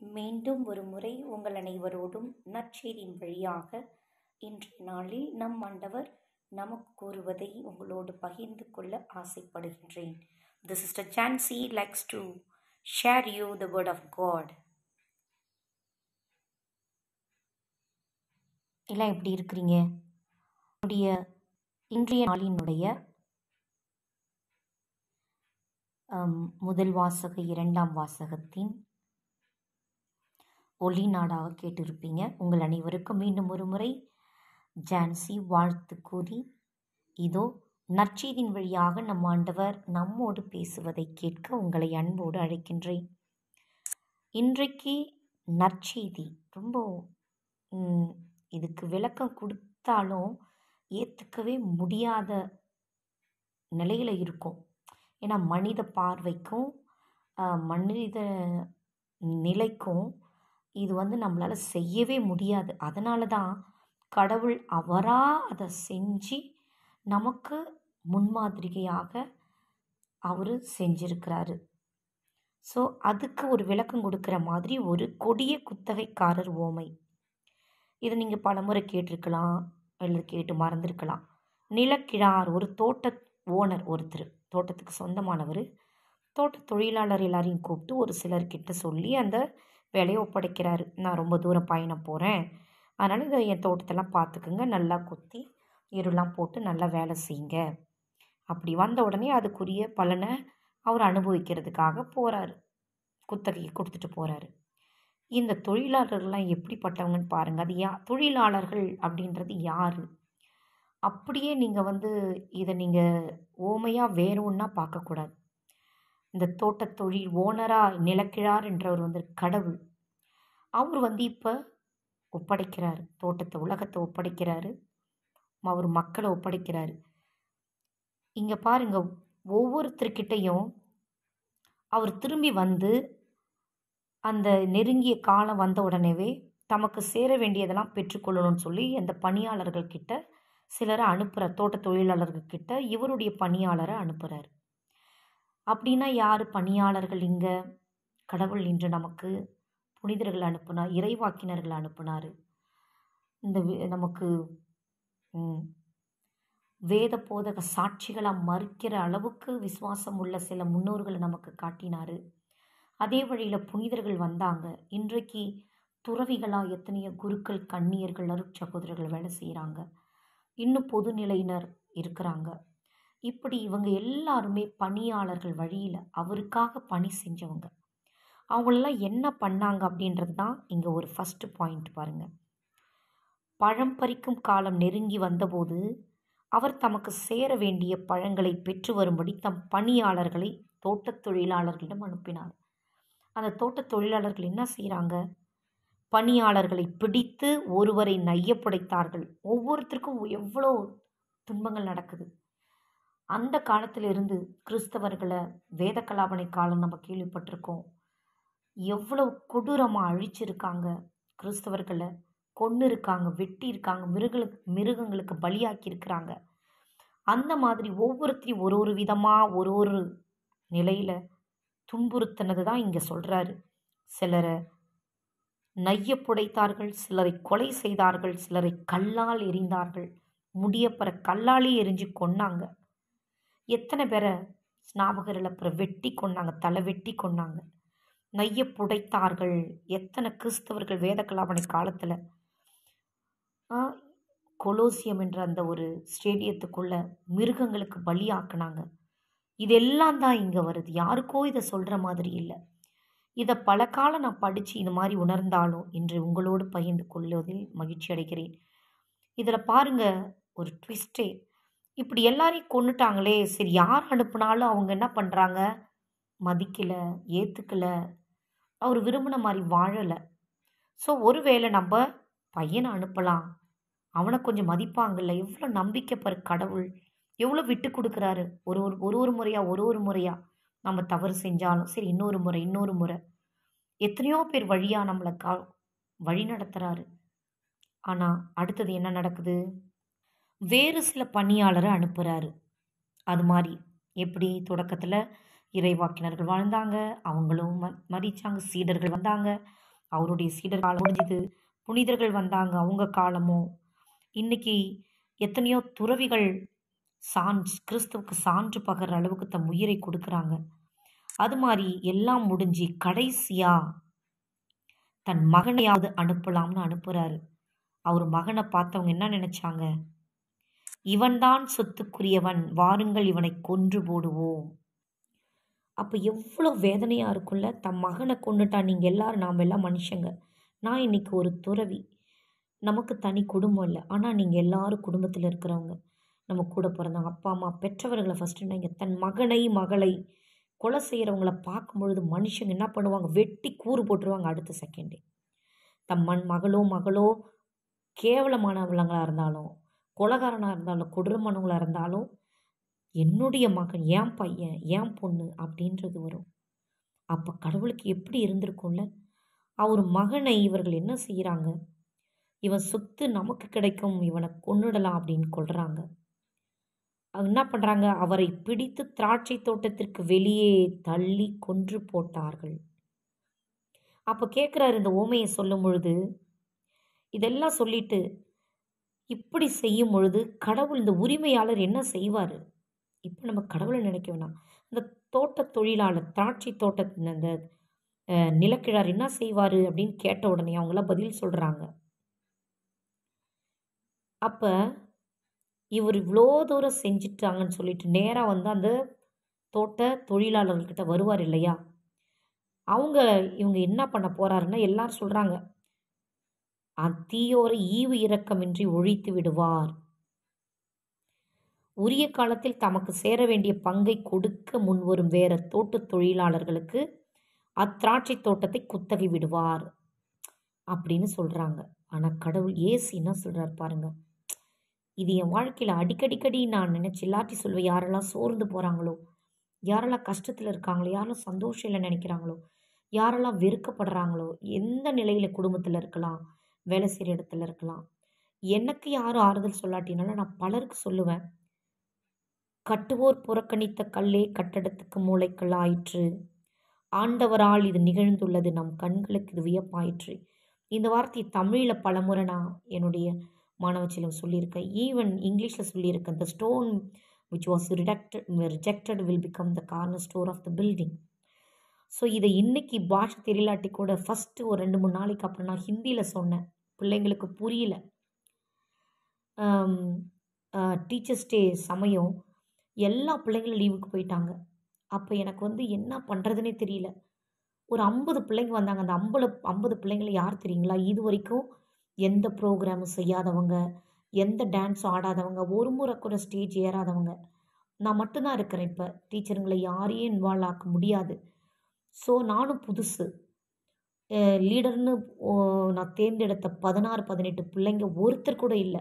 மீண்டும் ஒருமுறை உங்கள் அனைவரோடும் நற்செய்தியின் வழியாக இன்றைய நாளில் நம் ஆண்டவர் நமக்கு கூறுவதை உங்களோடு பகிர்ந்து கொள்ள ஆசைப்படுகின்றேன் The Sister Jancy likes to share you the word of God. எல்லாம் எப்படி இருக்கிறீங்க என்னுடைய இன்றைய நாளினுடைய ஆம், முதல் வாசக இரண்டாம் வாசகத்தின் ஒளி நாடாக கேட்டிருப்பீங்க உங்கள் அனைவருக்கும் மீண்டும் ஒரு முறை ஜான்சி வாழ்த்து கூறி இதோ நற்செய்தியின் வழியாக நம் ஆண்டவர் நம்மோடு பேசுவதை கேட்க உங்களை அன்போடு அழைக்கின்றேன் இன்றைக்கு நற்செய்தி ரொம்ப ம், இதுக்கு விளக்கம் கொடுத்தாலும் ஏற்றுக்கவே முடியாத நிலையில் இருக்கும் ஏன்னா மனித பார்வைக்கும் ஆஹ், மனித நிலைக்கும் இது வந்து நம்மளால் செய்யவே முடியாது அதனால தான் கடவுள் அவராக அதை செஞ்சு நமக்கு முன்மாதிரிகையாக அவர் செஞ்சிருக்கிறாரு ஸோ அதுக்கு ஒரு விளக்கம் கொடுக்குற மாதிரி ஒரு கொடிய குத்தகைக்காரர் ஓமை இதை நீங்கள் பலமுறை கேட்டிருக்கலாம் இல்லை கேட்டு மறந்துருக்கலாம் நிலக்கிழார் ஒரு தோட்ட ஓனர் ஒருத்தர் தோட்டத்துக்கு சொந்தமானவர் தோட்ட தொழிலாளர் எல்லாரையும் கூப்பிட்டு ஒரு சிலர்கிட்ட சொல்லி அந்த வேலையை ஒப்படைக்கிறாரு நான் ரொம்ப தூரம் பயணம் போகிறேன் அதனால் இதை என் தோட்டத்தெல்லாம் பார்த்துக்குங்க நல்லா கொத்தி எருலாம் போட்டு நல்லா வேலை செய்யுங்க அப்படி வந்த உடனே அதுக்குரிய பலனை அவர் அனுபவிக்கிறதுக்காக போகிறாரு குத்தகையை கொடுத்துட்டு போகிறாரு இந்த தொழிலாளர்கள்லாம் எப்படிப்பட்டவங்கன்னு பாருங்கள் அது யா தொழிலாளர்கள் அப்படின்றது யார் அப்படியே நீங்கள் வந்து இதை நீங்கள் ஓமையாக வேற ஒன்றா பார்க்கக்கூடாது இந்த தோட்டத் தொழில் ஓனராக நிலக்கிழார் என்றவர் வந்து கடவுள் அவர் வந்து இப்போ ஒப்படைக்கிறாரு தோட்டத்தை உலகத்தை ஒப்படைக்கிறாரு அவர் மக்களை ஒப்படைக்கிறாரு இங்கே பாருங்க ஒவ்வொருத்தர்கிட்டையும் அவர் திரும்பி வந்து அந்த நெருங்கிய காலம் வந்த உடனேவே தமக்கு சேர வேண்டியதெல்லாம் பெற்றுக்கொள்ளணும்னு சொல்லி அந்த பணியாளர்கள் கிட்ட சிலரை அனுப்புகிறார் தோட்ட தொழிலாளர்கள் கிட்ட இவருடைய பணியாளரை அனுப்புகிறார் அப்படின்னா யார் பணியாளர்கள் இங்கே கடவுள் இன்று நமக்கு புனிதர்கள் அனுப்புனார் இறைவாக்கினர்கள் அனுப்புனார் இந்த வே- நமக்கு ம், வேத போதக சாட்சிகளாக மறுக்கிற அளவுக்கு விசுவாசம் உள்ள சில முன்னோர்களை நமக்கு காட்டினார் அதே வழியில் புனிதர்கள் வந்தாங்க இன்றைக்கு துறவிகளாக எத்தனையோ குருக்கள் கன்னியர்கள் அருட்சகோதரர்கள் வேலை செய்கிறாங்க இன்னும் பொதுநிலையினர் இருக்கிறாங்க இப்படி இவங்க எல்லாருமே பணியாளர்கள் வழியில் அவருக்காக பணி செஞ்சவங்க அவங்களெல்லாம் என்ன பண்ணாங்க அப்படின்றது தான் இங்கே ஒரு ஃபஸ்ட்டு பாயிண்ட் பாருங்கள் பழம் பறிக்கும் காலம் நெருங்கி வந்தபோது அவர் தமக்கு சேர வேண்டிய பழங்களை பெற்று வரும்படி தம் பணியாளர்களை தோட்டத் தொழிலாளர்களிடம் அனுப்பினார் அந்த தோட்டத் தொழிலாளர்கள் என்ன செய்கிறாங்க பணியாளர்களை பிடித்து ஒருவரை நையப்புடைத்தார்கள் ஒவ்வொருத்தருக்கும் எவ்வளோ துன்பங்கள் நடக்குது அந்த காலத்திலிருந்து கிறிஸ்தவர்களை வேத கலாபனை காலம் நம்ம கேள்விப்பட்டிருக்கோம் எவ்வளோ கொடூரமாக அழிச்சிருக்காங்க கிறிஸ்தவர்களை கொன்று இருக்காங்க வெட்டி இருக்காங்க மிருகங்களுக்கு மிருகங்களுக்கு பலியாக்கி இருக்கிறாங்க அந்த மாதிரி ஒவ்வொருத்தரையும் ஒரு ஒரு விதமாக ஒரு ஒரு நிலையில் துன்புறுத்தினது தான் இங்கே சொல்கிறாரு சிலரை நைய புடைத்தார்கள் சிலரை கொலை செய்தார்கள் சிலரை கல்லால் எறிந்தார்கள் முடியப்பற கல்லாலே எரிஞ்சு கொன்னாங்க எத்தனை பேரை ஸ்நாபகரில் அப்புறம் வெட்டி கொன்னாங்க தலை வெட்டி கொன்னாங்க நைய புடைத்தார்கள் எத்தனை கிறிஸ்தவர்கள் வேத கலாபனை காலத்தில் கொலோசியம் என்ற அந்த ஒரு ஸ்டேடியத்துக்குள்ள மிருகங்களுக்கு பலியாக்குனாங்க இதெல்லாம் தான் இங்கே வருது யாருக்கோ இதை சொல்கிற மாதிரி இல்லை இதை பல காலம் நான் படித்து இது மாதிரி உணர்ந்தாலும் இன்று உங்களோடு பகிர்ந்து கொள்வதில் மகிழ்ச்சி அடைகிறேன் இதில் பாருங்க ஒரு ட்விஸ்டே இப்படி எல்லாரையும் கொன்னுட்டாங்களே சரி யார் அனுப்புனாலும் அவங்க என்ன பண்ணுறாங்க மதிக்கலை ஏற்றுக்கலை அவர் விரும்பின மாதிரி வாழலை ஸோ ஒருவேளை நம்ம பையனை அனுப்பலாம் அவனை கொஞ்சம் மதிப்பாங்கல்ல எவ்வளோ நம்பிக்கை பாரு கடவுள் எவ்வளோ விட்டு கொடுக்குறாரு ஒரு ஒரு ஒரு ஒரு முறையாக ஒரு ஒரு முறையாக நம்ம தவறு செஞ்சாலும் சரி இன்னொரு முறை இன்னொரு முறை எத்தனையோ பேர் வழியாக நம்மளை கா வழி நடத்துகிறாரு ஆனால் அடுத்தது என்ன நடக்குது வேறு சில பணியாளரை அனுப்புகிறாரு அது மாதிரி எப்படி தொடக்கத்தில் இறைவாக்கினர்கள் வாழ்ந்தாங்க அவங்களும் ம மதிச்சாங்க சீடர்கள் வந்தாங்க அவருடைய சீடர் காலம் முடிஞ்சுது புனிதர்கள் வந்தாங்க அவங்க காலமும் இன்னைக்கு எத்தனையோ துறவிகள் சான்று கிறிஸ்துவுக்கு சான்று பகர்ற அளவுக்கு தம் உயிரை கொடுக்குறாங்க அது மாதிரி எல்லாம் முடிஞ்சு கடைசியா தன் மகனையாவது அனுப்பலாம்னு அனுப்புறாரு அவர் மகனை பார்த்தவங்க என்ன நினைச்சாங்க இவன்தான் சொத்துக்குரியவன் வாருங்கள் இவனை கொன்று போடுவோம் அப்போ எவ்வளோ வேதனையாக இருக்கும்ல தன் மகனை கொண்டுட்டா நீங்கள் எல்லாரும் நாம் எல்லாம் மனுஷங்க நான் இன்னைக்கு ஒரு துறவி நமக்கு தனி குடும்பம் இல்லை ஆனால் நீங்கள் எல்லாரும் குடும்பத்தில் இருக்கிறவங்க நம்ம கூட பிறந்தவங்க அப்பா அம்மா பெற்றவர்களை ஃபஸ்ட்டு நீங்கள் தன் மகனை மகளை கொலை செய்கிறவங்கள பார்க்கும் பொழுது மனுஷங்க என்ன பண்ணுவாங்க வெட்டி கூறு போட்டுருவாங்க அடுத்த செகண்டே தம் மண் மகளோ மகளோ கேவலமானவங்களா இருந்தாலும் கொலகாரனாக இருந்தாலும் கொடூரமானவங்களாக இருந்தாலும் என்னுடைய மகன் ஏன் பையன் ஏன் பொண்ணு அப்படின்றது வரும் அப்போ கடவுளுக்கு எப்படி இருந்திருக்கும்ல அவர் மகனை இவர்கள் என்ன செய்கிறாங்க இவன் சொத்து நமக்கு கிடைக்கும் இவனை கொன்னுடலாம் அப்படின்னு கொள்றாங்க அவங்க என்ன பண்ணுறாங்க அவரை பிடித்து திராட்சை தோட்டத்திற்கு வெளியே தள்ளி கொன்று போட்டார்கள் அப்போ கேட்குறாரு இந்த ஓமையை சொல்லும் பொழுது இதெல்லாம் சொல்லிட்டு இப்படி செய்யும் பொழுது கடவுள் இந்த உரிமையாளர் என்ன செய்வார் இப்போ நம்ம கடவுளை நினைக்க வேணாம் இந்த தோட்ட தொழிலாளர் திராட்சை தோட்டத்தின் அந்த அஹ், நிலக்கிழார் என்ன செய்வார் அப்படின்னு கேட்ட உடனே அவங்களாம் பதில் சொல்கிறாங்க அப்போ இவர் இவ்வளோ தூரம் செஞ்சிட்டாங்கன்னு சொல்லிட்டு நேராக வந்து அந்த தோட்ட தொழிலாளர்கள்கிட்ட வருவார் இல்லையா அவங்க இவங்க என்ன பண்ண போறாருன்னா எல்லாரும் சொல்கிறாங்க அத்தீயோரை ஈவு இரக்கமின்றி ஒழித்து விடுவார் உரிய காலத்தில் தமக்கு சேர வேண்டிய பங்கை கொடுக்க முன்வரும் வேற தோட்டத் தொழிலாளர்களுக்கு அத்திராட்சை தோட்டத்தை குத்தகை விடுவார் அப்படின்னு சொல்றாங்க ஆனா கடவுள் ஏசு என்ன சொல்றாரு பாருங்க இது என் வாழ்க்கையில அடிக்கடிக்கடி நான் நினைச்சு எல்லாத்தையும் சொல்வேன் யாரெல்லாம் சோர்ந்து போறாங்களோ யாரெல்லாம் கஷ்டத்துல இருக்காங்களோ யாரெல்லாம் சந்தோஷம் இல்லை நினைக்கிறாங்களோ யாரெல்லாம் வெறுக்கப்படுறாங்களோ எந்த நிலையில குடும்பத்துல இருக்கலாம் வேலை செய்கிற இடத்துல இருக்கலாம் எனக்கு யாரும் ஆறுதல் சொல்லாட்டினாலும் நான் பலருக்கு சொல்லுவேன் கட்டுவோர் புறக்கணித்த கல்லே கட்டடத்துக்கு மூளைக்கல் ஆயிற்று ஆண்டவரால் இது நிகழ்ந்துள்ளது நம் கண்களுக்கு இது வியப்பாயிற்று இந்த வார்த்தையை தமிழில் பலமுறை நான் என்னுடைய மாணவச்சிலம் சொல்லியிருக்கேன் ஈவன் இங்கிலீஷில் சொல்லியிருக்கேன் the stone which was redacted rejected will become the corner store of the building so இதை இன்னைக்கு பாஷை தெரியலாட்டி கூட ஃபஸ்ட்டு ஒரு ரெண்டு மூணு நாளைக்கு அப்புறம் நான் ஹிந்தியில் சொன்னேன் பிள்ளைங்களுக்கு புரியல டீச்சர்ஸ் டே சமயம் எல்லா பிள்ளைங்களும் லீவுக்கு போயிட்டாங்க அப்போ எனக்கு வந்து என்ன பண்ணுறதுனே தெரியல ஒரு ஐம்பது பிள்ளைங்க வந்தாங்க அந்த ஐம்பது ஐம்பது பிள்ளைங்கள யார் தெரியுங்களா இது வரைக்கும் எந்த ப்ரோக்ராமும் செய்யாதவங்க எந்த டான்ஸும் ஆடாதவங்க ஒரு முறை கூட ஸ்டேஜ் ஏறாதவங்க நான் மட்டும்தான் இருக்கிறேன் இப்போ டீச்சருங்களை யாரையும் இன்வால்வ் ஆக்க முடியாது ஸோ நானும் புதுசு லீடர்னு நான் தேர்ந்தெடுத்த பதினாறு பதினெட்டு பிள்ளைங்க ஒருத்தர் கூட இல்லை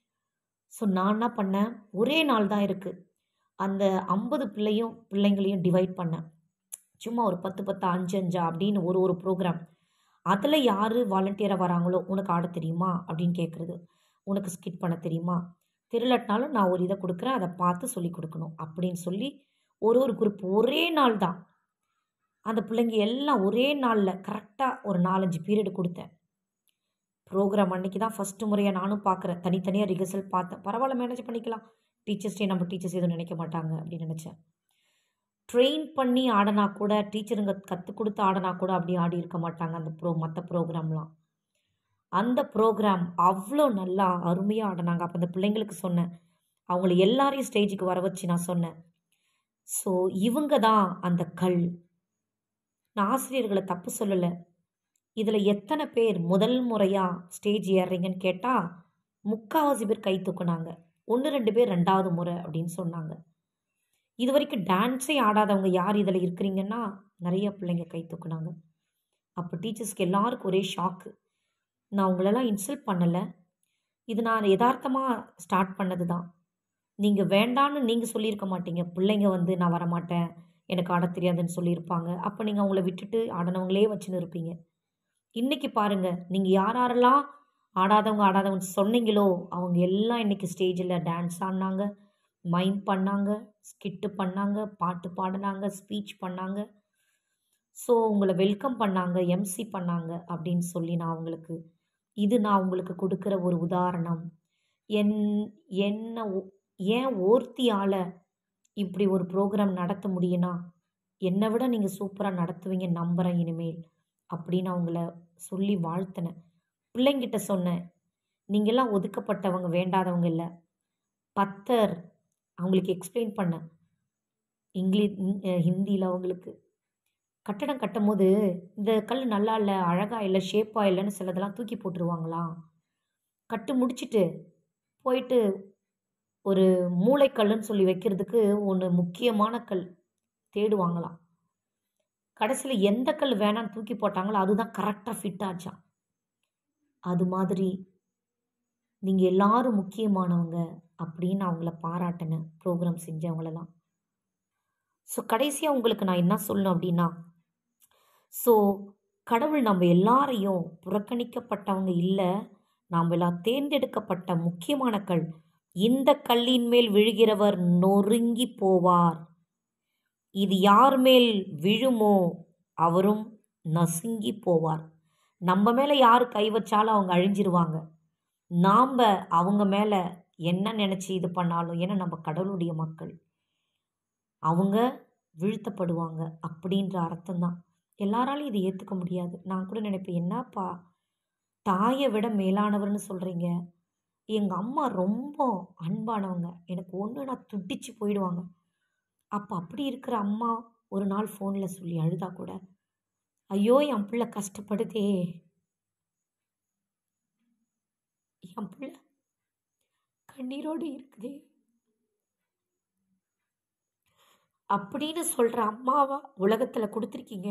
ஸோ நான் என்ன பண்ணேன் ஒரே நாள் தான் இருக்குது அந்த ஐம்பது பிள்ளையும் பிள்ளைங்களையும் டிவைட் பண்ணேன் சும்மா ஒரு பத்து பத்து அஞ்சு அஞ்சா அப்படின்னு ஒரு ஒரு ப்ரோக்ராம் அதில் யார் வாலண்டியராக வராங்களோ உனக்கு ஆட தெரியுமா அப்படின்னு கேட்குறது உனக்கு ஸ்கிட் பண்ண தெரியுமா தெரியலட்டினாலும் நான் ஒரு இதை கொடுக்குறேன் அதை பார்த்து சொல்லி கொடுக்கணும் அப்படின்னு சொல்லி ஒரு ஒரு குரூப் ஒரே நாள் தான் அந்த பிள்ளைங்க எல்லாம் ஒரே நாளில் கரெக்டாக ஒரு நாலஞ்சு பீரியட் கொடுத்தேன் ப்ரோக்ராம் அன்னைக்கு தான் ஃபஸ்ட்டு முறையாக நானும் பார்க்குறேன் தனித்தனியாக ரிஹர்சல் பார்த்தேன் பரவாயில்ல மேனேஜ் பண்ணிக்கலாம் டீச்சர்ஸ் டே நம்ம டீச்சர்ஸ் எதுவும் நினைக்க மாட்டாங்க அப்படின்னு நினச்சேன் ட்ரெயின் பண்ணி ஆடினா கூட டீச்சருங்க கற்றுக் கொடுத்து ஆடினா கூட அப்படி ஆடி இருக்க மாட்டாங்க அந்த ப்ரோ மற்ற ப்ரோக்ராம்லாம் அந்த ப்ரோக்ராம் அவ்வளோ நல்லா அருமையாக ஆடினாங்க அப்போ அந்த பிள்ளைங்களுக்கு சொன்னேன் அவங்கள எல்லாரையும் ஸ்டேஜுக்கு வர வச்சு நான் சொன்னேன் ஸோ இவங்க தான் அந்த கல் நான் ஆசிரியர்களை தப்பு சொல்லலை இதில் எத்தனை பேர் முதல் முறையாக ஸ்டேஜ் ஏறுறீங்கன்னு கேட்டால் முக்கால்வாசி பேர் கை தூக்குனாங்க ஒன்று ரெண்டு பேர் ரெண்டாவது முறை அப்படின்னு சொன்னாங்க இது வரைக்கும் டான்ஸே ஆடாதவங்க யார் இதில் இருக்கிறீங்கன்னா நிறைய பிள்ளைங்க கை தூக்குனாங்க அப்போ டீச்சர்ஸ்க்கு எல்லாருக்கும் ஒரே ஷாக்கு நான் உங்களெல்லாம் இன்சல்ட் பண்ணலை இது நான் யதார்த்தமாக ஸ்டார்ட் பண்ணது தான் நீங்கள் வேண்டான்னு நீங்கள் சொல்லியிருக்க மாட்டீங்க பிள்ளைங்க வந்து நான் வரமாட்டேன் எனக்கு ஆட தெரியாதுன்னு சொல்லியிருப்பாங்க அப்போ நீங்கள் அவங்கள விட்டுட்டு ஆடினவங்களே வச்சுன்னு இருப்பீங்க இன்றைக்கி பாருங்கள் நீங்கள் யார் யாரெல்லாம் ஆடாதவங்க ஆடாதவங்க சொன்னீங்களோ அவங்க எல்லாம் இன்றைக்கி ஸ்டேஜில் டான்ஸ் ஆடினாங்க மைம் பண்ணாங்க ஸ்கிட்டு பண்ணாங்க பாட்டு பாடினாங்க ஸ்பீச் பண்ணாங்க ஸோ உங்களை வெல்கம் பண்ணாங்க எம்சி பண்ணாங்க அப்படின்னு சொல்லி நான் உங்களுக்கு இது நான் உங்களுக்கு கொடுக்குற ஒரு உதாரணம் என் என்ன ஒ- ஏன் ஒருத்தியால் இப்படி ஒரு ப்ரோக்ராம் நடத்த முடியும்னா என்னை விட நீங்கள் சூப்பராக நடத்துவீங்க நம்புகிறேன் இனிமேல் அப்படின்னு அவங்கள சொல்லி வாழ்த்தினேன் பிள்ளைங்கிட்ட சொன்னேன் நீங்கள்லாம் ஒதுக்கப்பட்டவங்க வேண்டாதவங்க இல்லை பத்தர் அவங்களுக்கு எக்ஸ்பிளைன் பண்ணேன் இங்கிலீஷ் ஹிந்தியில் அவங்களுக்கு கட்டடம் கட்டும் போது இந்த கல் நல்லா இல்லை அழகாக இல்லை ஷேப்பாக இல்லைன்னு சிலதெல்லாம் தூக்கி போட்டுருவாங்களாம் கட்டு முடிச்சிட்டு போயிட்டு ஒரு மூளைக்கல்லுன்னு சொல்லி வைக்கிறதுக்கு ஒன்று முக்கியமான கல் தேடுவாங்களாம் கடைசியில் எந்த கல் வேணான்னு தூக்கி போட்டாங்களோ அதுதான் கரெக்டாக ஃபிட் ஆச்சாம் அது மாதிரி நீங்கள் எல்லாரும் முக்கியமானவங்க அப்படின்னு அவங்கள பாராட்டினேன் ப்ரோக்ராம் செஞ்சவங்களெல்லாம் ஸோ கடைசியாக உங்களுக்கு நான் என்ன சொல்லணும் அப்படின்னா ஸோ கடவுள் நம்ம எல்லாரையும் புறக்கணிக்கப்பட்டவங்க இல்லை நாம் எல்லாம் தேர்ந்தெடுக்கப்பட்ட முக்கியமான கல் இந்த கல்லின் மேல் விழுகிறவர் நொறுங்கி போவார் இது யார் மேல் விழுமோ அவரும் நசுங்கி போவார் நம்ம மேலே யார் கை வச்சாலும் அவங்க அழிஞ்சிருவாங்க நாம் அவங்க மேலே என்ன நினச்சி இது பண்ணாலும் ஏன்னா நம்ம கடவுளுடைய மக்கள் அவங்க வீழ்த்தப்படுவாங்க அப்படின்ற அர்த்தம்தான் எல்லாராலையும் இதை ஏற்றுக்க முடியாது நான் கூட நினைப்பேன் என்னப்பா தாயை விட மேலானவர்னு சொல்கிறீங்க எங்கள் அம்மா ரொம்ப அன்பானவங்க எனக்கு ஒன்று நான் துடிச்சு போயிடுவாங்க அப்போ அப்படி இருக்கிற அம்மா ஒரு நாள் ஃபோனில் சொல்லி அழுதா கூட ஐயோ என் பிள்ளை கஷ்டப்படுதே என் பிள்ளை கண்ணீரோடு இருக்குதே அப்படின்னு சொல்கிற அம்மாவா உலகத்தில் கொடுத்துருக்கீங்க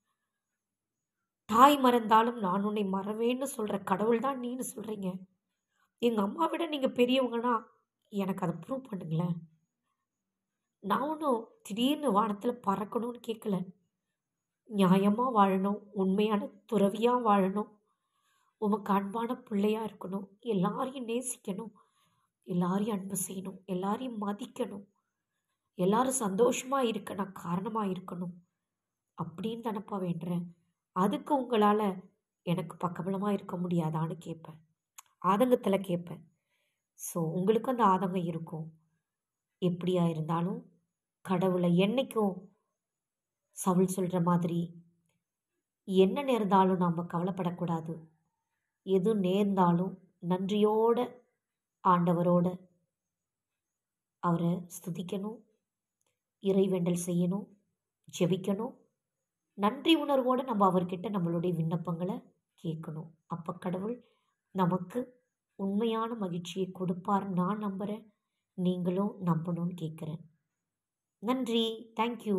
தாய் மறந்தாலும் நான் உன்னை மறவேன்னு சொல்கிற கடவுள் தான் நீன்னு சொல்கிறீங்க எங்கள் அம்மா விட நீங்கள் பெரியவங்கன்னா எனக்கு அதை ப்ரூவ் பண்ணுங்களேன் நான் ஒன்றும் திடீர்னு வானத்தில் பறக்கணும்னு கேட்கல நியாயமாக வாழணும் உண்மையான துறவியாக வாழணும் உமக்கு அன்பான பிள்ளையாக இருக்கணும் எல்லாரையும் நேசிக்கணும் எல்லாரையும் அன்பு செய்யணும் எல்லாரையும் மதிக்கணும் எல்லாரும் சந்தோஷமாக இருக்க நான் காரணமாக இருக்கணும் அப்படின்னு தானப்பா வேண்டுறேன் அதுக்கு உங்களால் எனக்கு பக்கபலமாக இருக்க முடியாதான்னு கேட்பேன் ஆதங்கத்தில் கேட்பேன் ஸோ உங்களுக்கு அந்த ஆதங்கம் இருக்கும் எப்படியா இருந்தாலும் கடவுளை என்னைக்கும் சவுல் சொல்கிற மாதிரி என்ன நேர்ந்தாலும் நாம் கவலைப்படக்கூடாது எது நேர்ந்தாலும் நன்றியோட ஆண்டவரோட அவரை ஸ்துதிக்கணும் இறைவேண்டல் செய்யணும் ஜெபிக்கணும் நன்றி உணர்வோடு நம்ம அவர்கிட்ட நம்மளுடைய விண்ணப்பங்களை கேட்கணும் அப்போ கடவுள் நமக்கு உண்மையான மகிழ்ச்சியை கொடுப்பார் நான் நம்புகிறேன் நீங்களும் நம்பணும்னு கேட்குறேன் நன்றி தேங்க்யூ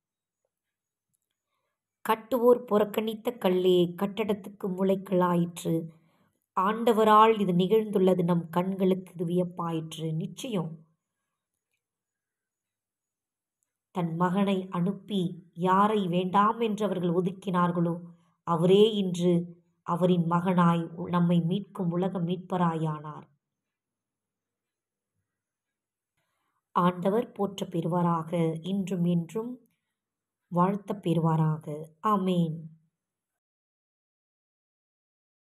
கட்டுவோர் புறக்கணித்த கல்லே கட்டடத்துக்கு முளைக்கலாயிற்று ஆண்டவரால் இது நிகழ்ந்துள்ளது நம் கண்களுக்கு இது வியப்பாயிற்று நிச்சயம் தன் மகனை அனுப்பி யாரை வேண்டாம் என்று அவர்கள் ஒதுக்கினார்களோ அவரே இன்று அவரின் மகனாய் நம்மை மீட்கும் உலக மீட்பராயானார் ஆண்டவர் போற்ற பெறுவாராக இன்றும் என்றும் வாழ்த்த பெறுவாராக ஆமேன்